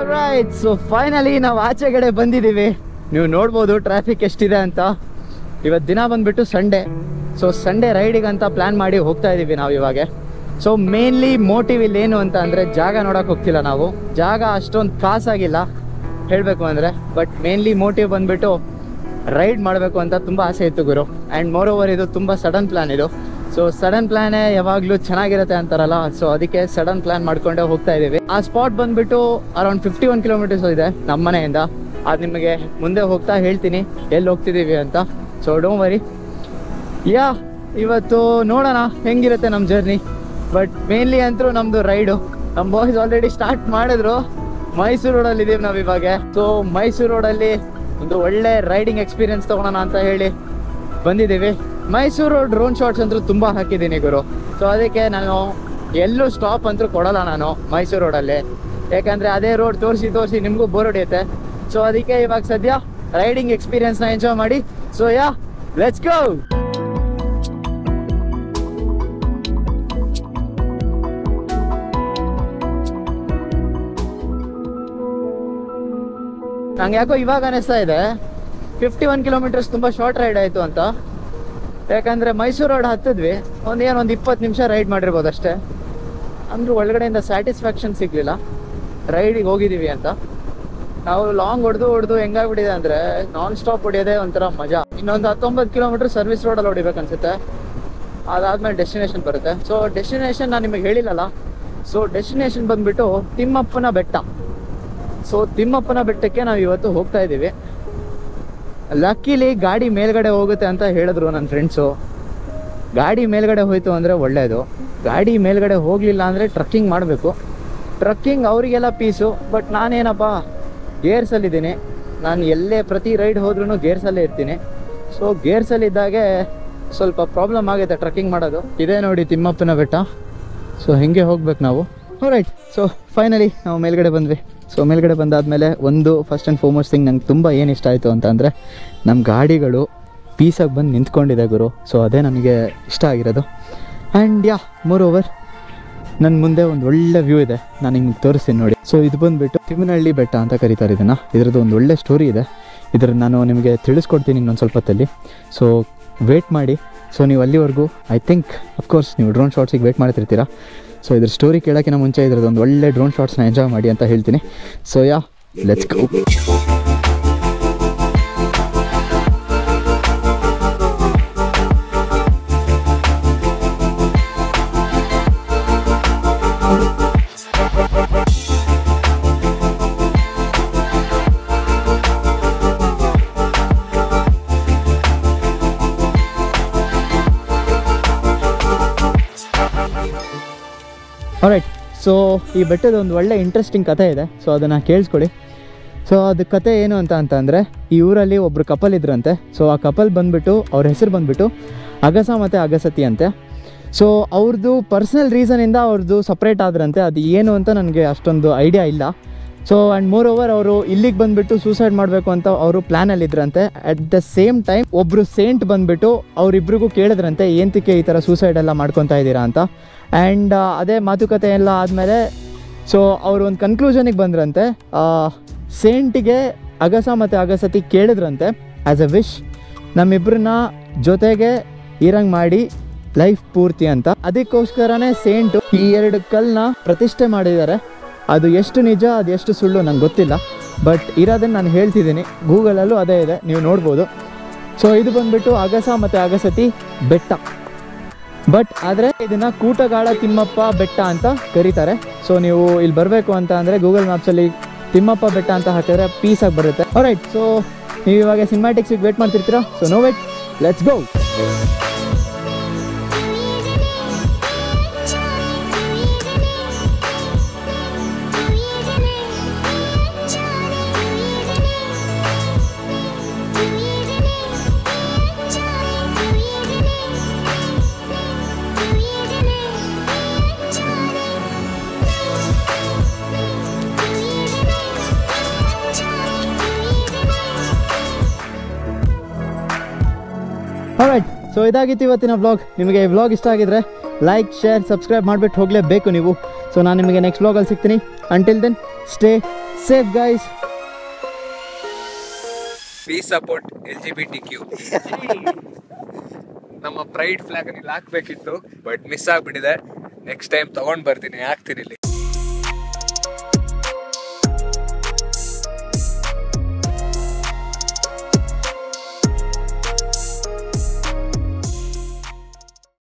right so finally ನಾವು ಆಚೆಗಡೆ ಬಂದಿದ್ದೀವಿ ನೀವು ನೋಡ್ಬೋದು ಟ್ರಾಫಿಕ್ ಎಷ್ಟಿದೆ ಅಂತ ಇವತ್ತು ದಿನ ಬಂದ್ಬಿಟ್ಟು ಸಂಡೇ ಸೊ ಸಂಡೇ ರೈಡಿಗೆ ಅಂತ ಪ್ಲ್ಯಾನ್ ಮಾಡಿ ಹೋಗ್ತಾ ಇದ್ದೀವಿ ನಾವು ಇವಾಗ ಸೊ ಮೇನ್ಲಿ ಮೋಟಿವ್ ಇಲ್ಲಿ ಏನು ಅಂತ ಅಂದರೆ ಜಾಗ ನೋಡೋಕೆ ಹೋಗ್ತಿಲ್ಲ ನಾವು ಜಾಗ ಅಷ್ಟೊಂದು ಕಾಸಾಗಿಲ್ಲ ಹೇಳಬೇಕು ಅಂದರೆ ಬಟ್ ಮೇನ್ಲಿ ಮೋಟಿವ್ ಬಂದ್ಬಿಟ್ಟು ರೈಡ್ ಮಾಡಬೇಕು ಅಂತ ತುಂಬ ಆಸೆ ಇತ್ತು ಗುರು ಆ್ಯಂಡ್ ಮೋರ್ ಓವರ್ ಇದು ತುಂಬ ಸಡನ್ ಪ್ಲ್ಯಾನ್ ಇದು ಸೊ ಸಡನ್ ಪ್ಲಾನೇ ಯಾವಾಗಲೂ ಚೆನ್ನಾಗಿರುತ್ತೆ ಅಂತಾರಲ್ಲ ಸೊ ಅದಕ್ಕೆ ಸಡನ್ ಪ್ಲಾನ್ ಮಾಡ್ಕೊಂಡೆ ಹೋಗ್ತಾ ಇದ್ದೀವಿ ಆ ಸ್ಪಾಟ್ ಬಂದ್ಬಿಟ್ಟು ಅರೌಂಡ್ ಫಿಫ್ಟಿ ಒನ್ ಕಿಲೋಮೀಟರ್ಸ್ ಇದೆ ನಮ್ಮ ಮನೆಯಿಂದ ಅದು ನಿಮಗೆ ಮುಂದೆ ಹೋಗ್ತಾ ಹೇಳ್ತೀನಿ ಎಲ್ಲಿ ಹೋಗ್ತಿದ್ದೀವಿ ಅಂತ ಸೊ ಡೋಂಟ್ ವರಿ ಯಾ ಇವತ್ತು ನೋಡೋಣ ಹೆಂಗಿರುತ್ತೆ ನಮ್ಮ ಜರ್ನಿ ಬಟ್ ಮೇನ್ಲಿ ಅಂತೂ ನಮ್ಮದು ರೈಡು ನಮ್ಮ ಬಾಯ್ಸ್ ಆಲ್ರೆಡಿ ಸ್ಟಾರ್ಟ್ ಮಾಡಿದ್ರು ಮೈಸೂರು ರೋಡಲ್ಲಿ ಇದೀವಿ ನಾವು ಇವಾಗ ಸೊ ಮೈಸೂರು ರೋಡಲ್ಲಿ ಒಂದು ಒಳ್ಳೆ ರೈಡಿಂಗ್ ಎಕ್ಸ್ಪೀರಿಯನ್ಸ್ ತೊಗೊಳೋಣ ಅಂತ ಹೇಳಿ ಬಂದಿದ್ದೀವಿ ಮೈಸೂರು ಡ್ರೋನ್ ಶಾಟ್ಸ್ ಅಂತೂ ತುಂಬ ಹಾಕಿದ್ದೀನಿ ಗುರು ಸೊ ಅದಕ್ಕೆ ನಾನು ಎಲ್ಲೂ ಸ್ಟಾಪ್ ಅಂತೂ ಕೊಡಲ್ಲ ನಾನು ಮೈಸೂರು ರೋಡಲ್ಲಿ ಯಾಕಂದರೆ ಅದೇ ರೋಡ್ ತೋರಿಸಿ ತೋರಿಸಿ ನಿಮಗೂ ಬೋರ್ ಹೊಡಿಯುತ್ತೆ ಸೊ ಅದಕ್ಕೆ ಇವಾಗ ಸದ್ಯ ರೈಡಿಂಗ್ ಎಕ್ಸ್ಪೀರಿಯನ್ಸ್ನ ಎಂಜಾಯ್ ಮಾಡಿ ಸೊ ಯಾ ಲೆಟ್ಸ್ ಗೋ ನಂಗೆ ಯಾಕೋ ಇವಾಗ ಅನಿಸ್ತಾ ಇದೆ ಫಿಫ್ಟಿ ಒನ್ ಕಿಲೋಮೀಟರ್ಸ್ ತುಂಬ ಶಾರ್ಟ್ ರೈಡ್ ಆಯಿತು ಅಂತ ಯಾಕಂದರೆ ಮೈಸೂರು ರೋಡ್ ಹತ್ತಿದ್ವಿ ಒಂದು ಏನು ಒಂದು ಇಪ್ಪತ್ತು ನಿಮಿಷ ರೈಡ್ ಮಾಡಿರ್ಬೋದು ಅಷ್ಟೇ ಅಂದ್ರೂ ಒಳಗಡೆಯಿಂದ ಸ್ಯಾಟಿಸ್ಫ್ಯಾಕ್ಷನ್ ಸಿಗಲಿಲ್ಲ ರೈಡಿಗೆ ಹೋಗಿದ್ದೀವಿ ಅಂತ ನಾವು ಲಾಂಗ್ ಹೊಡೆದು ಹೊಡೆದು ಹೆಂಗಾಗ್ಬಿಟ್ಟಿದೆ ಅಂದರೆ ನಾನ್ ಸ್ಟಾಪ್ ಹೊಡಿಯೋದೇ ಒಂಥರ ಮಜಾ ಇನ್ನೊಂದು ಹತ್ತೊಂಬತ್ತು ಕಿಲೋಮೀಟರ್ ಸರ್ವಿಸ್ ರೋಡಲ್ಲಿ ಹೊಡಿಬೇಕು ಅನ್ಸುತ್ತೆ ಅದಾದ್ಮೇಲೆ ಡೆಸ್ಟಿನೇಷನ್ ಬರುತ್ತೆ ಸೊ ಡೆಸ್ಟಿನೇಷನ್ ನಾನು ನಿಮಗೆ ಹೇಳಿಲ್ಲಲ್ಲ ಸೊ ಡೆಸ್ಟಿನೇಷನ್ ಬಂದ್ಬಿಟ್ಟು ತಿಮ್ಮಪ್ಪನ ಬೆಟ್ಟ ಸೊ ತಿಮ್ಮಪ್ಪನ ಬೆಟ್ಟಕ್ಕೆ ನಾವು ಇವತ್ತು ಹೋಗ್ತಾ ಇದ್ದೀವಿ ಲಕ್ಕಿಲಿ ಗಾಡಿ ಮೇಲ್ಗಡೆ ಹೋಗುತ್ತೆ ಅಂತ ಹೇಳಿದ್ರು ನನ್ನ ಫ್ರೆಂಡ್ಸು ಗಾಡಿ ಮೇಲ್ಗಡೆ ಹೋಯ್ತು ಅಂದರೆ ಒಳ್ಳೆಯದು ಗಾಡಿ ಮೇಲ್ಗಡೆ ಹೋಗಲಿಲ್ಲ ಅಂದರೆ ಟ್ರಕ್ಕಿಂಗ್ ಮಾಡಬೇಕು ಟ್ರಕ್ಕಿಂಗ್ ಅವರಿಗೆಲ್ಲ ಪೀಸು ಬಟ್ ನಾನೇನಪ್ಪ ಗೇರ್ಸಲ್ಲಿದ್ದೀನಿ ನಾನು ಎಲ್ಲೇ ಪ್ರತಿ ರೈಡ್ ಹೋದ್ರೂ ಗೇರ್ಸಲ್ಲೇ ಇರ್ತೀನಿ ಸೊ ಗೇರ್ಸಲ್ಲಿದ್ದಾಗೆ ಸ್ವಲ್ಪ ಪ್ರಾಬ್ಲಮ್ ಆಗುತ್ತೆ ಟ್ರಕ್ಕಿಂಗ್ ಮಾಡೋದು ಇದೇ ನೋಡಿ ತಿಮ್ಮಪ್ಪನ ಬೆಟ್ಟ ಸೊ ಹೆಂಗೆ ಹೋಗ್ಬೇಕು ನಾವು ರೈಟ್ ಸೊ ಫೈನಲಿ ನಾವು ಮೇಲ್ಗಡೆ ಬಂದ್ವಿ ಸೊ ಮೇಲ್ಗಡೆ ಬಂದಾದಮೇಲೆ ಒಂದು ಫಸ್ಟ್ ಆ್ಯಂಡ್ ಫಾರ್ಮೋಸ್ಟ್ ಥಿಂಗ್ ನಂಗೆ ತುಂಬ ಏನು ಇಷ್ಟ ಆಯಿತು ಅಂತ ಅಂದರೆ ನಮ್ಮ ಗಾಡಿಗಳು ಪೀಸಾಗಿ ಬಂದು ನಿಂತ್ಕೊಂಡಿದೆ ಗುರು ಸೊ ಅದೇ ನನಗೆ ಇಷ್ಟ ಆಗಿರೋದು ಆ್ಯಂಡ್ ಯಾ ಮೋರ್ ಓವರ್ ನನ್ನ ಮುಂದೆ ಒಂದು ಒಳ್ಳೆ ವ್ಯೂ ಇದೆ ನಾನು ನಿಮ್ಗೆ ತೋರಿಸ್ತೀನಿ ನೋಡಿ ಸೊ ಇದು ಬಂದುಬಿಟ್ಟು ತಿಮ್ಮನಹಳ್ಳಿ ಬೆಟ್ಟ ಅಂತ ಕರೀತಾರೆ ಇದನ್ನು ಇದರದ್ದು ಒಂದು ಒಳ್ಳೆ ಸ್ಟೋರಿ ಇದೆ ಇದ್ರ ನಾನು ನಿಮಗೆ ತಿಳಿಸ್ಕೊಡ್ತೀನಿ ಇನ್ನೊಂದು ಸ್ವಲ್ಪ ಹೊತ್ತಲ್ಲಿ ಸೊ ವೇಟ್ ಮಾಡಿ ಸೊ ನೀವು ಅಲ್ಲಿವರೆಗೂ ಐ ಥಿಂಕ್ ಅಫ್ಕೋರ್ಸ್ ನೀವು ಡ್ರೋನ್ ಶಾಟ್ಸಿಗೆ ವೇಟ್ ಮಾಡ್ತಿರ್ತೀರಾ ಸೊ ಇದ್ರ ಸ್ಟೋರಿ ಕೇಳೋಕ್ಕಿಂತ ಮುಂಚೆ ಇದ್ರದ್ದು ಒಂದು ಒಳ್ಳೆ ಡ್ರೋನ್ ಶಾಟ್ಸ್ನ ಎಂಜಾಯ್ ಮಾಡಿ ಅಂತ ಹೇಳ್ತೀನಿ so ya let's go right so ಈ ಬೆಟ್ಟದ ಒಂದು ಒಳ್ಳೆ ಇಂಟ್ರೆಸ್ಟಿಂಗ್ ಕಥೆ ಇದೆ ಸೊ ಅದನ್ನು ಕೇಳಿಸ್ಕೊಳ್ಳಿ ಸೊ ಅದು ಕತೆ ಏನು ಅಂತ ಅಂತಂದರೆ ಈ ಊರಲ್ಲಿ ಒಬ್ಬರು ಕಪಲ್ ಇದ್ರಂತೆ ಸೊ ಆ ಕಪಲ್ ಬಂದುಬಿಟ್ಟು ಅವ್ರ ಹೆಸರು ಬಂದುಬಿಟ್ಟು ಅಗಸ ಮತ್ತು ಅಗಸತಿ ಅಂತೆ ಸೊ ಅವ್ರದ್ದು ಪರ್ಸ್ನಲ್ ರೀಸನಿಂದ ಅವ್ರದ್ದು ಸಪ್ರೇಟ್ ಆದ್ರಂತೆ ಅದು ಏನು ಅಂತ ನನಗೆ ಅಷ್ಟೊಂದು ಐಡಿಯಾ ಇಲ್ಲ ಸೊ ಆ್ಯಂಡ್ ಮೋರ್ ಓವರ್ ಅವರು ಇಲ್ಲಿಗೆ ಬಂದುಬಿಟ್ಟು ಸೂಸೈಡ್ ಮಾಡಬೇಕು ಅಂತ ಅವರು ಪ್ಲ್ಯಾನಲ್ಲಿ ಇದ್ರಂತೆ ಅಟ್ ದ ಸೇಮ್ ಟೈಮ್ ಒಬ್ಬರು ಸೇಂಟ್ ಬಂದುಬಿಟ್ಟು ಅವರಿಬ್ರಿಗೂ ಕೇಳಿದ್ರಂತೆ ಏಂತಕ್ಕೆ ಈ ಥರ ಸೂಸೈಡ್ ಎಲ್ಲ ಮಾಡ್ಕೊತಾ ಇದ್ದೀರಾ ಅಂತ ಆ್ಯಂಡ್ ಅದೇ ಮಾತುಕತೆ ಎಲ್ಲ ಆದಮೇಲೆ ಸೊ ಅವರು ಒಂದು ಕನ್ಕ್ಲೂಷನಿಗೆ ಬಂದ್ರಂತೆ ಸೇಂಟಿಗೆ ಅಗಸ ಮತ್ತು ಅಗಸತಿ ಕೇಳಿದ್ರಂತೆ ಆ್ಯಸ್ ಎ ವಿಶ್ ನಮ್ಮಿಬ್ಬರನ್ನ ಜೊತೆಗೆ ಇರಂಗ್ ಮಾಡಿ ಲೈಫ್ ಪೂರ್ತಿ ಅಂತ ಅದಕ್ಕೋಸ್ಕರನೇ ಸೇಂಟು ಈ ಎರಡು ಕಲ್ಲನ್ನ ಪ್ರತಿಷ್ಠೆ ಮಾಡಿದ್ದಾರೆ ಅದು ಎಷ್ಟು ನಿಜ ಅದು ಎಷ್ಟು ಸುಳ್ಳು ನಂಗೆ ಗೊತ್ತಿಲ್ಲ ಬಟ್ ಇರೋದನ್ನು ನಾನು ಹೇಳ್ತಿದ್ದೀನಿ ಗೂಗಲಲ್ಲೂ ಅದೇ ಇದೆ ನೀವು ನೋಡ್ಬೋದು ಸೊ ಇದು ಬಂದ್ಬಿಟ್ಟು ಅಗಸ ಮತ್ತು ಅಗಸತಿ ಬೆಟ್ಟ ಬಟ್ ಆದರೆ ಇದನ್ನ ಕೂಟಗಾಳ ತಿಮ್ಮಪ್ಪ ಬೆಟ್ಟ ಅಂತ ಕರೀತಾರೆ ಸೊ ನೀವು ಇಲ್ಲಿ ಬರಬೇಕು ಅಂತ ಅಂದರೆ ಗೂಗಲ್ ಮ್ಯಾಪ್ಸಲ್ಲಿ ತಿಮ್ಮಪ್ಪ ಬೆಟ್ಟ ಅಂತ ಹಾಕಿದ್ರೆ ಪೀಸಾಗಿ ಬರುತ್ತೆ ರೈಟ್ ಸೊ ನೀವು ಇವಾಗ ಸಿನಿಮ್ಯಾಟಿಕ್ಸಿಗೆ ವೇಟ್ ಮಾಡ್ತಿರ್ತೀರಾ so no wait let's go right so ಇದಾಗಿತ್ತು ಇವತ್ತಿನ ವ್ಲಾಗ್ ನಿಮಗೆ ಈ ವ್ಲಾಗ್ ಇಷ್ಟ ಆಗಿದ್ರೆ ಲೈಕ್ ಶೇರ್ ಸಬ್ಸ್ಕ್ರೈಬ್ ಮಾಡಿಬಿಟ್ಟು ಹೋಗಲೇಬೇಕು ನೀವು ಸೊ ನಾನು ನಿಮಗೆ ನೆಕ್ಸ್ಟ್ ವ್ಲಾಗಲ್ಲಿ ಸಿಗ್ತೀನಿ until then stay safe guys we support L G B T Q ನಮ್ಮ ಪ್ರೈಡ್ ಫ್ಲಾಗ್ ಇಲ್ಲಿ ಹಾಕ್ಬೇಕಿತ್ತು ಬಟ್ ಮಿಸ್ ಆಗ್ಬಿಟ್ಟಿದೆ ನೆಕ್ಸ್ಟ್ ಟೈಮ್ ತಗೊಂಡ್ ಬರ್ತೀನಿ ಹಾಕ್ತೀನಿ ಇಲ್ಲಿ